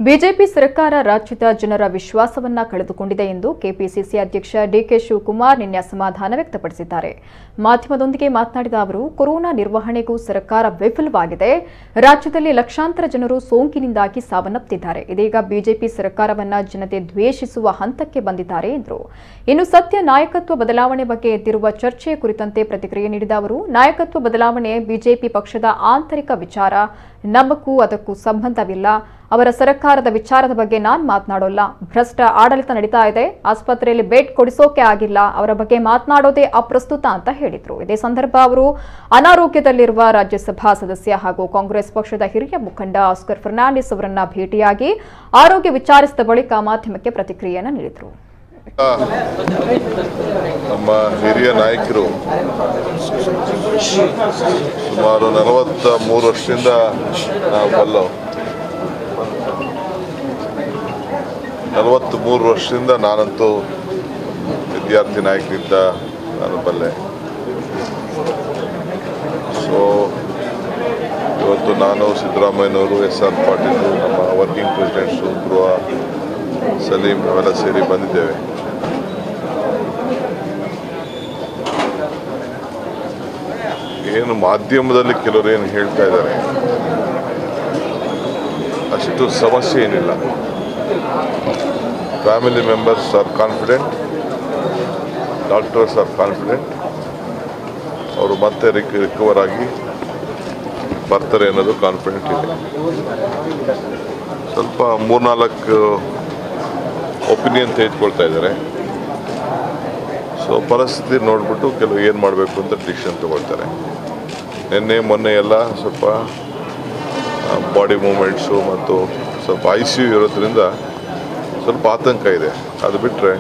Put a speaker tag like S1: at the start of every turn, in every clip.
S1: BJP ಸರ್ಕಾರ ರಾಜ್ಯದ ಜನರ ವಿಶ್ವಾಸವನ್ನ ಕಳೆದುಕೊಂಡಿದೆ ಎಂದು ಕೆಪಿಸಿಸಿ ಅಧ್ಯಕ್ಷ ಡಿಕೆ ಶಿವಕುಮಾರ್ ನಿನ್ನೆ ಅಸಮಾಧಾನ ವ್ಯಕ್ತಪಡಿಸಿದ್ದಾರೆ ಮಾಧ್ಯಮದೊಂದಿಗೆ ಮಾತನಾಡಿದ ಅವರು ಕೊರೋನಾ ನಿರ್ವಹಣೆಗೂ ಸರ್ಕಾರ ವಿಫಲವಾಗಿದೆ ರಾಜ್ಯದಲ್ಲಿ ಲಕ್ಷಾಂತರ ಜನರು ಸೋಂಕಿನಿಂದಾಗಿ ಸಾವನ್ನಪ್ಪಿದ್ದಾರೆ ಇದೀಗ ಬಿಜೆಪಿ ಸರ್ಕಾರವನ್ನ ಜನತೆ ದ್ವೇಷಿಸುವ ಹಂತಕ್ಕೆ ಬಂದಿದ್ದಾರೆ ಎಂದರು ಇನ್ನು ಸತ್ಯ ನಾಯಕತ್ವ ಬದಲಾವಣೆ ಬಗ್ಗೆ ಎದ್ದಿರುವ ಚರ್ಚೆಯ ಕುರಿತಂತೆ ಪ್ರತಿಕ್ರಿಯೆ ನೀಡಿದ ಅವರು ನಾಯಕತ್ವ ಬದಲಾವಣೆ ಬಿಜೆಪಿ ಪಕ್ಷದ ಆಂತರಿಕ ವಿಚಾರ ನಮಗೂ ಅದಕ್ಕೂ ಸಂಬಂಧವಿಲ್ಲ ಅವರ ಸರ್ಕಾರದ ವಿಚಾರದ ಬಗ್ಗೆ ನಾನ್ ಮಾತನಾಡೋಲ್ಲ ಭ್ರಷ್ಟ ಆಡಳಿತ ನಡೀತಾ ಇದೆ ಆಸ್ಪತ್ರೆಯಲ್ಲಿ ಬೆಡ್ ಕೊಡಿಸೋಕೆ ಆಗಿಲ್ಲ ಅವರ ಬಗ್ಗೆ ಮಾತನಾಡೋದೇ ಅಪ್ರಸ್ತುತ ಅಂತ ಹೇಳಿದ್ರು ಇದೇ ಸಂದರ್ಭ ಅವರು ಅನಾರೋಗ್ಯದಲ್ಲಿರುವ ರಾಜ್ಯಸಭಾ ಸದಸ್ಯ ಹಾಗೂ ಕಾಂಗ್ರೆಸ್ ಪಕ್ಷದ ಹಿರಿಯ ಮುಖಂಡ ಆಸ್ಕರ್ ಫರ್ನಾಂಡಿಸ್ ಅವರನ್ನ ಭೇಟಿಯಾಗಿ ಆರೋಗ್ಯ ವಿಚಾರಿಸಿದ ಬಳಿಕ ಮಾಧ್ಯಮಕ್ಕೆ ಪ್ರತಿಕ್ರಿಯೆಯನ್ನು ನೀಡಿದರು
S2: ನಮ್ಮ ಹಿರಿಯ ನಾಯಕರು ಸುಮಾರು ನಲವತ್ತ ಮೂರು ವರ್ಷದಿಂದ ನಾವು ಬಲ್ಲವು ನಲವತ್ತ್ ಮೂರು ವರ್ಷದಿಂದ ನಾನಂತೂ ವಿದ್ಯಾರ್ಥಿ ನಾಯಕರಿಂದ ನಾನು ಬಲ್ಲೆ ಸೊ ಇವತ್ತು ನಾನು ಸಿದ್ದರಾಮಯ್ಯನವರು ಎಸ್ ಆರ್ ಪಾಟೀಲ್ ನಮ್ಮ ವರ್ಕಿಂಗ್ ಪ್ರೆಸಿಡೆಂಟ್ಸು ಧ್ರುವ ಸಲೀಂ ಅವೆಲ್ಲ ಸೇರಿ ಬಂದಿದ್ದೇವೆ ಏನು ಮಾಧ್ಯಮದಲ್ಲಿ ಕೆಲವರು ಏನು ಹೇಳ್ತಾ ಇದ್ದಾರೆ ಅಷ್ಟು ಸಮಸ್ಯೆ ಏನಿಲ್ಲ family members are confident doctors are confident ಅವರು ಮತ್ತೆ ರಿಕ್ ರಿಕವರ್ ಆಗಿ ಬರ್ತಾರೆ ಅನ್ನೋದು ಕಾನ್ಫಿಡೆಂಟ್ ಇದೆ ಸ್ವಲ್ಪ ಮೂರ್ನಾಲ್ಕು ಒಪಿನಿಯನ್ ತೆಗೆದುಕೊಳ್ತಾ ಇದ್ದಾರೆ ಸೊ ಪರಿಸ್ಥಿತಿ ನೋಡಿಬಿಟ್ಟು ಕೆಲವು ಏನು ಮಾಡಬೇಕು ಅಂತ ಡಿಸಿಷನ್ ತಗೊಳ್ತಾರೆ ನಿನ್ನೆ ಮೊನ್ನೆ ಎಲ್ಲ ಸ್ವಲ್ಪ ಬಾಡಿ ಮೂಮೆಂಟ್ಸು ಮತ್ತು ಸ್ವಲ್ಪ ಐ ಸಿ ಯು ಇರೋದ್ರಿಂದ ಸ್ವಲ್ಪ ಆತಂಕ ಇದೆ ಅದು ಬಿಟ್ಟರೆ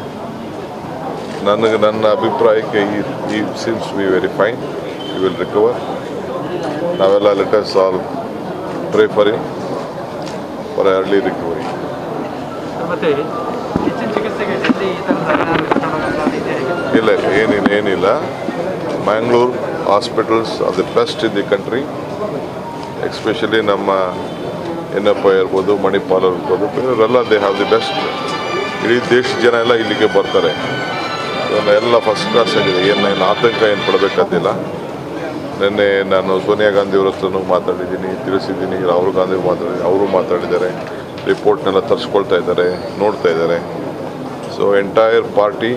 S2: ನನಗೆ ನನ್ನ ಅಭಿಪ್ರಾಯಕ್ಕೆ ಈ ಈ seems be very fine you will recover ನಾವೆಲ್ಲ let's all pray for for early recovery
S3: ಮತ್ತೆ ಹೆಚ್ಚಿನ ಚಿಕಿತ್ಸೆಗೆ ಡೆಲ್ಲಿ ಈ ಥರದ ಏನಾದ್ರು ಕರ್ಕೊಂಡು ಇದೆ
S2: ಇಲ್ಲ ಏನಿಲ್ಲ ಏನಿಲ್ಲ Mangalore hospitals are the best in the country especially ನಮ್ಮ ಎನ್ನಪ್ಪ ಇರ್ಬೋದು ಮಣಿಪಾಲ್ ಇರ್ಬೋದು ಇವರೆಲ್ಲ ದೇ ಹ್ಯಾವ್ ದಿ ಬೆಸ್ಟ್ ಇಡೀ ದೇಶದ ಜನ ಎಲ್ಲ ಇಲ್ಲಿಗೆ ಬರ್ತಾರೆ ಸೊ ಎಲ್ಲ ಫಸ್ಟ್ ಕ್ಲಾಸ್ ಆಗಿದೆ ಏನು ಏನು ಆತಂಕ ಏನು ಪಡಬೇಕಾದಿಲ್ಲ ನಿನ್ನೆ ನಾನು ಸೋನಿಯಾ ಗಾಂಧಿ ಅವ್ರ ಹತ್ರನೂ ಮಾತಾಡಿದ್ದೀನಿ ತಿಳಿಸಿದ್ದೀನಿ ರಾಹುಲ್ ಗಾಂಧಿ ಮಾತಾಡಿದ್ದೀನಿ ಅವರು ಮಾತಾಡಿದ್ದಾರೆ ರಿಪೋರ್ಟ್ನೆಲ್ಲ ತರಿಸ್ಕೊಳ್ತಾ ಇದ್ದಾರೆ ನೋಡ್ತಾ ಇದ್ದಾರೆ ಸೊ ಎಂಟೈರ್ ಪಾರ್ಟಿ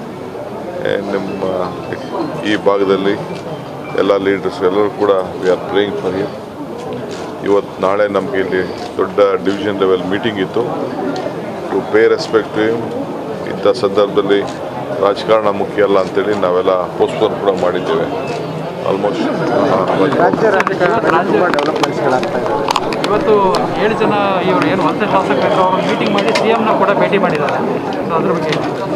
S2: ನಿಮ್ಮ ಈ ಭಾಗದಲ್ಲಿ ಎಲ್ಲ ಲೀಡರ್ಸ್ ಎಲ್ಲರೂ ಕೂಡ we are praying for you ಇವತ್ತು ನಾಳೆ ನಮಗೆ ಇಲ್ಲಿ ದೊಡ್ಡ ಡಿವಿಷನ್ ಲೆವೆಲ್ ಮೀಟಿಂಗ್ ಇತ್ತು ಟು ಪೇ ರೆಸ್ಪೆಕ್ಟ್ ಟು ಇಂಥ ಸಂದರ್ಭದಲ್ಲಿ ರಾಜಕಾರಣ ಮುಖ್ಯ ಅಲ್ಲ ಅಂತೇಳಿ ನಾವೆಲ್ಲ ಪೋಸ್ಟ್ಪೋನ್ ಕೂಡ ಮಾಡಿದ್ದೇವೆ ಆಲ್ಮೋಸ್ಟ್
S4: ರಾಜ್ಯ ರಾಜಕಾರಣದಲ್ಲಿ ತುಂಬ ಡೆವಲಪ್ಮೆಂಟ್ಸ್ಗಳಾಗ್ತಾ ಇದ್ದಾವೆ
S3: ಇವತ್ತು ಏಳು ಜನ ಇವರು ಏನು ಹೊಸ ಶಾಸಕರು ಅವರು ಮೀಟಿಂಗ್ ಮಾಡಿ ಸಿ ಎಮ್ನ ಕೂಡ ಭೇಟಿ ಮಾಡಿದ್ದಾರೆ ಸೊ ಅದ್ರ ಬಗ್ಗೆ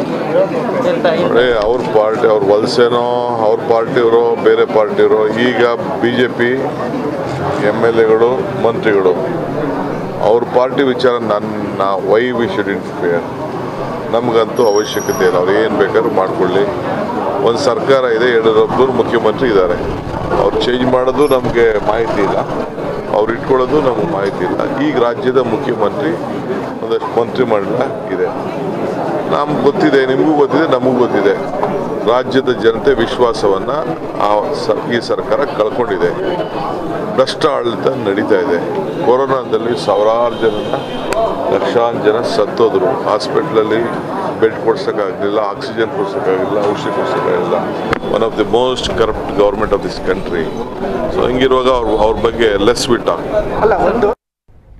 S2: ನೋಡಿ ಅವ್ರ ಪಾರ್ಟಿ ಅವ್ರ ವಲಸೆನೋ ಅವ್ರ ಪಾರ್ಟಿಯವರು ಬೇರೆ ಪಾರ್ಟಿಯವರು ಈಗ B J P M L ಎಗಳು ಮಂತ್ರಿಗಳು ಅವ್ರ ಪಾರ್ಟಿ ವಿಚಾರ ನನ್ನ ವೈ ವಿ ಶುಡ್ ಇಂಟರ್ಫಿಯರ್ ನಮಗಂತೂ ಅವಶ್ಯಕತೆ ಇಲ್ಲ ಅವ್ರು ಏನು ಬೇಕಾದ್ರೂ ಮಾಡ್ಕೊಳ್ಳಿ ಒಂದು ಸರ್ಕಾರ ಇದೆ ಯಡಿಯೂರಪ್ಪನವ್ರು ಮುಖ್ಯಮಂತ್ರಿ ಇದ್ದಾರೆ ಅವ್ರು ಚೇಂಜ್ ಮಾಡೋದು ನಮಗೆ ಮಾಹಿತಿ ಇಲ್ಲ ಅವ್ರು ಇಟ್ಕೊಳ್ಳೋದು ನಮಗೆ ಮಾಹಿತಿ ಇಲ್ಲ ಈಗ ರಾಜ್ಯದ ಮುಖ್ಯಮಂತ್ರಿ ಒಂದಷ್ಟು ಮಂತ್ರಿಮಂಡಲ ಇದೆ ನಮ್ಗೆ ಗೊತ್ತಿದೆ ನಿಮಗೂ ಗೊತ್ತಿದೆ ನಮಗೂ ಗೊತ್ತಿದೆ ರಾಜ್ಯದ ಜನತೆ ವಿಶ್ವಾಸವನ್ನು ಆ ಸ ಈ ಸರ್ಕಾರ ಕಳ್ಕೊಂಡಿದೆ ಭ್ರಷ್ಟ ಆಡಳಿತ ನಡೀತಾ ಇದೆ ಕೊರೋನಾದಲ್ಲಿ ಸಾವಿರಾರು ಜನ ಲಕ್ಷಾಂತರ ಜನ ಸತ್ತೋದ್ರು ಹಾಸ್ಪಿಟ್ಲಲ್ಲಿ ಬೆಡ್ ಕೊಡ್ಸೋಕ್ಕಾಗಲಿಲ್ಲ ಆಕ್ಸಿಜನ್ ಕೊಡ್ಸೋಕ್ಕಾಗಲಿಲ್ಲ ಔಷಧಿ ಕೊಡ್ಸೋಕ್ಕಾಗಲಿಲ್ಲ one of the most corrupt government of this country so ಹಿಂಗಿರುವಾಗ ಅವ್ರ ಅವ್ರ ಬಗ್ಗೆ ಲೆಸ್ ವಿಟ್
S4: ಅಲ್ಲ ಒಂದು